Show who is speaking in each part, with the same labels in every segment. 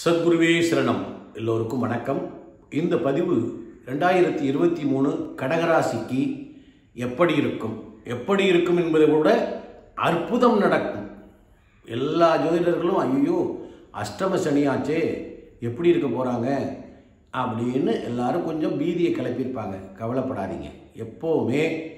Speaker 1: சத்குருவே சரணம் எல்லோருக்கும் வணக்கம் இந்த பதிவு ரெண்டாயிரத்தி இருபத்தி மூணு கடகராசிக்கு எப்படி இருக்கும் எப்படி இருக்கும் என்பதை விட அற்புதம் நடக்கும் எல்லா ஜோதிடர்களும் ஐயோ அஷ்டம சனியாச்சே எப்படி இருக்க போகிறாங்க அப்படின்னு எல்லாரும் கொஞ்சம் பீதியை கிளப்பியிருப்பாங்க கவலைப்படாதீங்க எப்போவுமே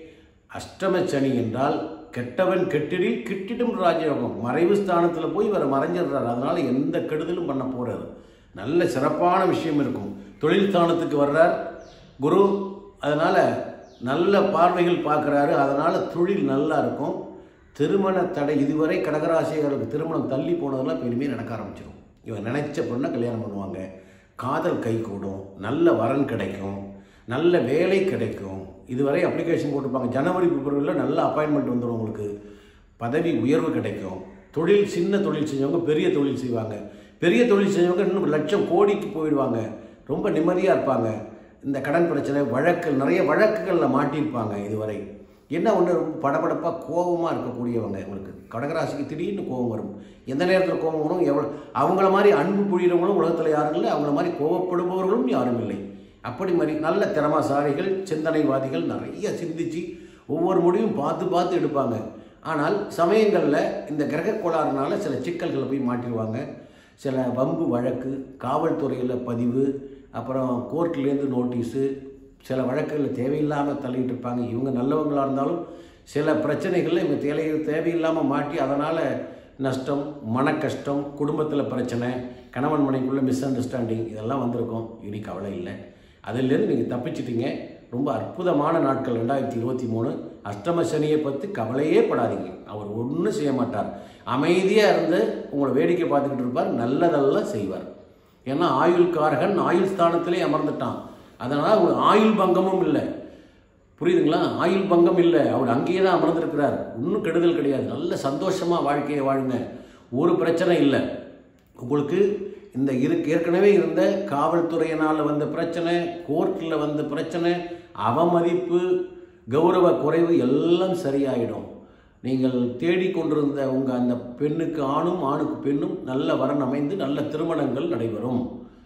Speaker 1: அஷ்டம சனி என்றால் கெட்டவன் கெட்டிடில் கிட்டிடும் ராஜயோகம் மறைவு ஸ்தானத்தில் போய் இவரை மறைஞ்சிடுறாரு அதனால் எந்த கெடுதலும் பண்ண போகிறாரு நல்ல சிறப்பான விஷயம் இருக்கும் தொழில் ஸ்தானத்துக்கு வர்றார் குரு அதனால் நல்ல பார்வைகள் பார்க்குறாரு அதனால் தொழில் நல்லா இருக்கும் திருமண தடை இதுவரை கடகராசிகர்களுக்கு திருமணம் தள்ளி போனதெல்லாம் இப்போ இனிமேல் நடக்க ஆரம்பிச்சிடும் இவன் நினைச்ச பொண்ணை கல்யாணம் பண்ணுவாங்க காதல் கை கூடும் நல்ல வரன் கிடைக்கும் நல்ல வேலை கிடைக்கும் இதுவரை அப்ளிகேஷன் போட்டிருப்பாங்க ஜனவரி பிப்ரவரியில் நல்ல அப்பாயின்மெண்ட் வந்துடும் உங்களுக்கு பதவி உயர்வு கிடைக்கும் தொழில் சின்ன தொழில் செஞ்சவங்க பெரிய தொழில் செய்வாங்க பெரிய தொழில் செஞ்சவங்க இன்னும் லட்சம் கோடிக்கு போயிடுவாங்க ரொம்ப நிம்மதியாக இருப்பாங்க இந்த கடன் பிரச்சனை வழக்கு நிறைய வழக்குகளில் மாட்டியிருப்பாங்க இதுவரை என்ன ஒன்று படபடப்பாக கோபமாக இருக்கக்கூடியவங்க உங்களுக்கு கடகராசிக்கு திடீர்னு கோபம் வரும் எந்த நேரத்தில் கோபம் வரும் எவ்வளோ அவங்கள மாதிரி அன்பு புரிகிறவங்களும் உலகத்தில் யாரும் இல்லை அவங்கள மாதிரி கோபப்படுபவர்களும் யாரும் இல்லை அப்படி மாதிரி நல்ல திறமசாலிகள் சிந்தனைவாதிகள் நிறைய சிந்திச்சு ஒவ்வொரு முடிவும் பார்த்து பார்த்து எடுப்பாங்க ஆனால் சமயங்களில் இந்த கிரக கோளாறுனால சில சிக்கல்களை போய் மாட்டிடுவாங்க சில வம்பு வழக்கு காவல்துறையில் பதிவு அப்புறம் கோர்ட்லேருந்து நோட்டீஸு சில வழக்குகளில் தேவையில்லாமல் தள்ளிட்டு இருப்பாங்க இவங்க நல்லவங்களாக இருந்தாலும் சில பிரச்சனைகளில் இவங்க தேவை தேவையில்லாமல் மாட்டி அதனால் நஷ்டம் மன கஷ்டம் குடும்பத்தில் பிரச்சனை கணவன் மனைக்குள்ளே மிஸ் அண்டர்ஸ்டாண்டிங் இதெல்லாம் வந்திருக்கும் இனி கவலை இல்லை அதிலேருந்து நீங்கள் தப்பிச்சிட்டீங்க ரொம்ப அற்புதமான நாட்கள் ரெண்டாயிரத்தி இருபத்தி மூணு அஷ்டம சனியை பற்றி கவலையே படாதீங்க அவர் ஒன்றும் செய்ய மாட்டார் அமைதியாக இருந்து உங்களை வேடிக்கை பார்த்துக்கிட்டு இருப்பார் நல்லதெல்லாம் செய்வார் ஏன்னா ஆயுள் காரகன் ஆயுள் ஸ்தானத்திலே அமர்ந்துட்டான் அதனால் ஒரு ஆயுள் பங்கமும் இல்லை புரியுதுங்களா ஆயுள் பங்கம் இல்லை அவர் அங்கேயே தான் அமர்ந்திருக்கிறார் ஒன்றும் கெடுதல் கிடையாது நல்ல சந்தோஷமாக வாழ்க்கையை வாழுங்க ஒரு பிரச்சனை இல்லை உங்களுக்கு இந்த இரு ஏற்கனவே இருந்த காவல்துறையினால் வந்த பிரச்சனை கோர்ட்டில் வந்த பிரச்சனை அவமதிப்பு கௌரவ குறைவு எல்லாம் சரியாயிடும் நீங்கள் தேடிக்கொண்டிருந்த உங்கள் அந்த பெண்ணுக்கு ஆணும் ஆணுக்கு பெண்ணும் நல்ல வரன் அமைந்து நல்ல திருமணங்கள் நடைபெறும்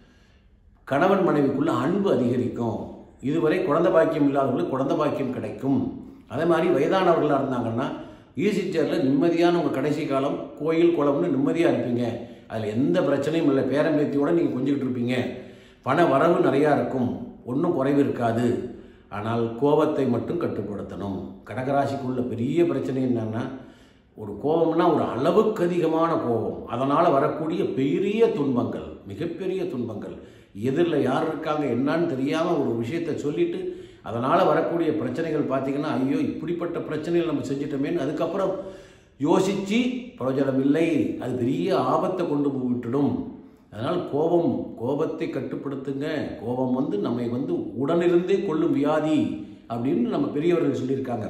Speaker 1: கணவன் மனைவிக்குள்ள அன்பு அதிகரிக்கும் இதுவரை குழந்தை பாக்கியம் இல்லாதவங்களுக்கு குழந்தை பாக்கியம் கிடைக்கும் அதே மாதிரி வயதானவர்களாக இருந்தாங்கன்னா ஈசி சேரில் நிம்மதியான உங்கள் கடைசி காலம் கோயில் குளம்னு நிம்மதியாக இருப்பீங்க அதில் எந்த பிரச்சனையும் இல்லை பேரம்பேத்தியோடு நீங்கள் கொஞ்சிக்கிட்டு இருப்பீங்க பண வரவு நிறையா இருக்கும் ஒன்றும் குறைவு இருக்காது ஆனால் கோபத்தை மட்டும் கட்டுப்படுத்தணும் கடகராசிக்குள்ள பெரிய பிரச்சனை என்னன்னா ஒரு கோபம்னா ஒரு அளவுக்கு அதிகமான கோபம் அதனால் வரக்கூடிய பெரிய துன்பங்கள் மிகப்பெரிய துன்பங்கள் எதிரில் யார் இருக்காங்க என்னன்னு தெரியாமல் ஒரு விஷயத்தை சொல்லிட்டு அதனால் வரக்கூடிய பிரச்சனைகள் பார்த்திங்கன்னா ஐயோ இப்படிப்பட்ட பிரச்சனைகள் நம்ம செஞ்சிட்டோமேன்னு அதுக்கப்புறம் யோசித்து பிரயோஜனம் இல்லை அது பெரிய ஆபத்தை கொண்டு போய் விட்டுடும் அதனால் கோபம் கோபத்தை கட்டுப்படுத்துங்க கோபம் வந்து நம்மை வந்து உடனிருந்தே கொள்ளும் வியாதி அப்படின்னு நம்ம பெரியவர்கள் சொல்லியிருக்காங்க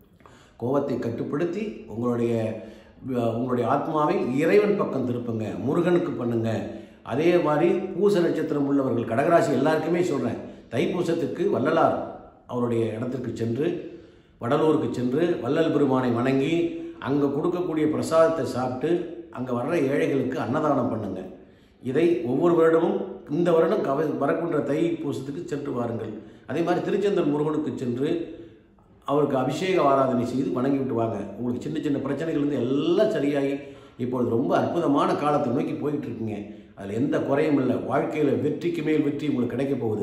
Speaker 1: கோபத்தை கட்டுப்படுத்தி உங்களுடைய உங்களுடைய ஆத்மாவை இறைவன் பக்கம் திருப்புங்க முருகனுக்கு பண்ணுங்க அதே மாதிரி பூச நட்சத்திரம் உள்ளவர்கள் கடகராசி எல்லாருக்குமே சொல்கிறேன் தைப்பூசத்துக்கு வள்ளலார் அவருடைய இடத்திற்கு சென்று வடலூருக்கு சென்று வள்ளல் பெருமானை வணங்கி அங்கே கொடுக்கக்கூடிய பிரசாதத்தை சாப்பிட்டு அங்கே வர்ற ஏழைகளுக்கு அன்னதானம் பண்ணுங்க இதை ஒவ்வொரு வருடமும் இந்த வருடம் கவ வரக்குன்ற தை பூசத்துக்கு சென்று வாருங்கள் அதே மாதிரி திருச்செந்தூர் முருகனுக்கு சென்று அவருக்கு அபிஷேக ஆராதனை செய்து வணங்கி விட்டு வாங்க உங்களுக்கு சின்ன சின்ன பிரச்சனைகள் இருந்து எல்லாம் சரியாகி இப்பொழுது ரொம்ப அற்புதமான காலத்தை நோக்கி போயிட்டு இருக்கீங்க அதில் எந்த குறையும் இல்லை வாழ்க்கையில் வெற்றிக்கு மேல் வெற்றி உங்களுக்கு கிடைக்க போகுது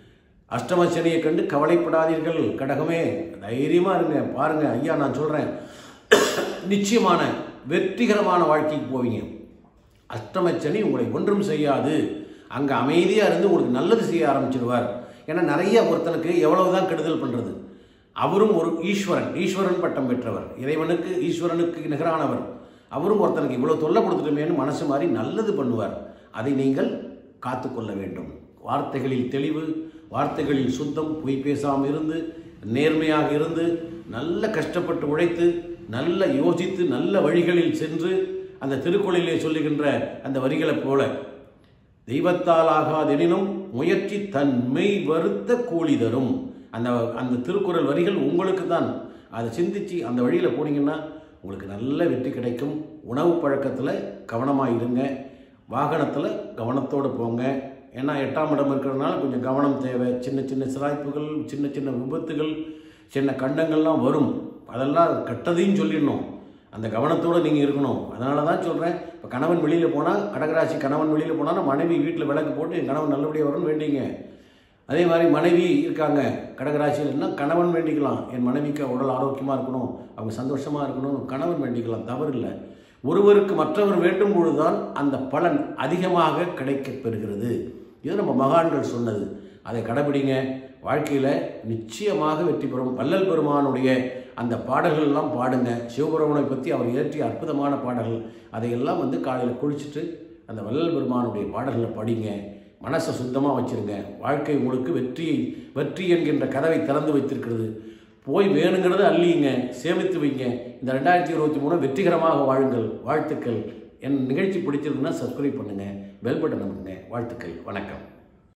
Speaker 1: அஷ்டம சனியை கண்டு கவலைப்படாதீர்கள் கடகமே தைரியமாக இருங்க பாருங்கள் ஐயா நான் சொல்கிறேன் நிச்சயமான வெற்றிகரமான வாழ்க்கைக்கு போவீங்க அஷ்டமச்சனி உங்களை ஒன்றும் செய்யாது அங்கே அமைதியாக இருந்து உங்களுக்கு நல்லது செய்ய ஆரம்பிச்சிடுவார் ஏன்னா நிறைய ஒருத்தனுக்கு எவ்வளவுதான் கெடுதல் பண்ணுறது அவரும் ஒரு ஈஸ்வரன் ஈஸ்வரன் பட்டம் பெற்றவர் இறைவனுக்கு ஈஸ்வரனுக்கு நிகரானவர் அவரும் ஒருத்தனுக்கு இவ்வளோ தொல்லை கொடுத்துட்டோமேனு மனசு மாதிரி நல்லது பண்ணுவார் அதை நீங்கள் காத்துக்கொள்ள வேண்டும் வார்த்தைகளில் தெளிவு வார்த்தைகளில் சுத்தம் பொய் பேசாமல் இருந்து நேர்மையாக இருந்து நல்ல கஷ்டப்பட்டு உழைத்து நல்ல யோசித்து நல்ல வழிகளில் சென்று அந்த திருக்குறளிலே சொல்லுகின்ற அந்த வரிகளைப் போல தெய்வத்தால் ஆகாதெனினும் முயற்சி தன்மை வருத்த கூலி தரும் அந்த அந்த திருக்குறள் வரிகள் உங்களுக்கு தான் அதை சிந்திச்சு அந்த வழியில் போனீங்கன்னா உங்களுக்கு நல்ல வெற்றி கிடைக்கும் உணவு பழக்கத்தில் கவனமாக இருங்க வாகனத்தில் கவனத்தோடு போங்க ஏன்னா எட்டாம் இடம் இருக்கிறதுனால கொஞ்சம் கவனம் தேவை சின்ன சின்ன சிராய்ப்புகள் சின்ன சின்ன விபத்துகள் சின்ன கண்டங்கள்லாம் வரும் அதெல்லாம் கெட்டதையும் சொல்லிடணும் அந்த கவனத்தோடு நீங்கள் இருக்கணும் அதனால தான் சொல்கிறேன் இப்போ கணவன் வெளியில் போனால் கடகராசி கணவன் வெளியில் போனால் மனைவி வீட்டில் விளக்கு போட்டு என் கணவன் நல்லபடியாக வரும்னு வேண்டிங்க அதே மாதிரி மனைவி இருக்காங்க கடகராசியில்னா கணவன் வேண்டிக்கலாம் என் மனைவிக்கு உடல் ஆரோக்கியமாக இருக்கணும் அவங்க சந்தோஷமாக இருக்கணும் கணவன் வேண்டிக்கலாம் தவறு இல்லை ஒருவருக்கு மற்றவர் வேண்டும் பொழுதுதான் அந்த பலன் அதிகமாக கிடைக்கப் பெறுகிறது இது நம்ம மகான்கள் சொன்னது அதை கடைபிடிங்க வாழ்க்கையில் நிச்சயமாக வெற்றி பெறும் வள்ளல் பெருமானுடைய அந்த பாடல்கள் எல்லாம் பாடுங்க சிவபெருமனை பற்றி அவர் இயற்றிய அற்புதமான பாடல்கள் அதையெல்லாம் வந்து காலையில் குளிச்சுட்டு அந்த வள்ளல் பெருமானுடைய பாடல்களை படிங்க மனசை சுத்தமாக வச்சிருங்க வாழ்க்கை உங்களுக்கு வெற்றி வெற்றி என்கின்ற கதவை திறந்து வைத்திருக்கிறது போய் வேணுங்கிறத அள்ளிங்க சேமித்து வைங்க இந்த ரெண்டாயிரத்தி இருபத்தி மூணு வெற்றிகரமாக வாழுங்கள் வாழ்த்துக்கள் என் நிகழ்ச்சி பிடிச்சிருக்குன்னா சப்ஸ்கிரைப் பண்ணுங்கள் பெல் பட்டன் பண்ணுங்க வாழ்த்துக்கள் வணக்கம்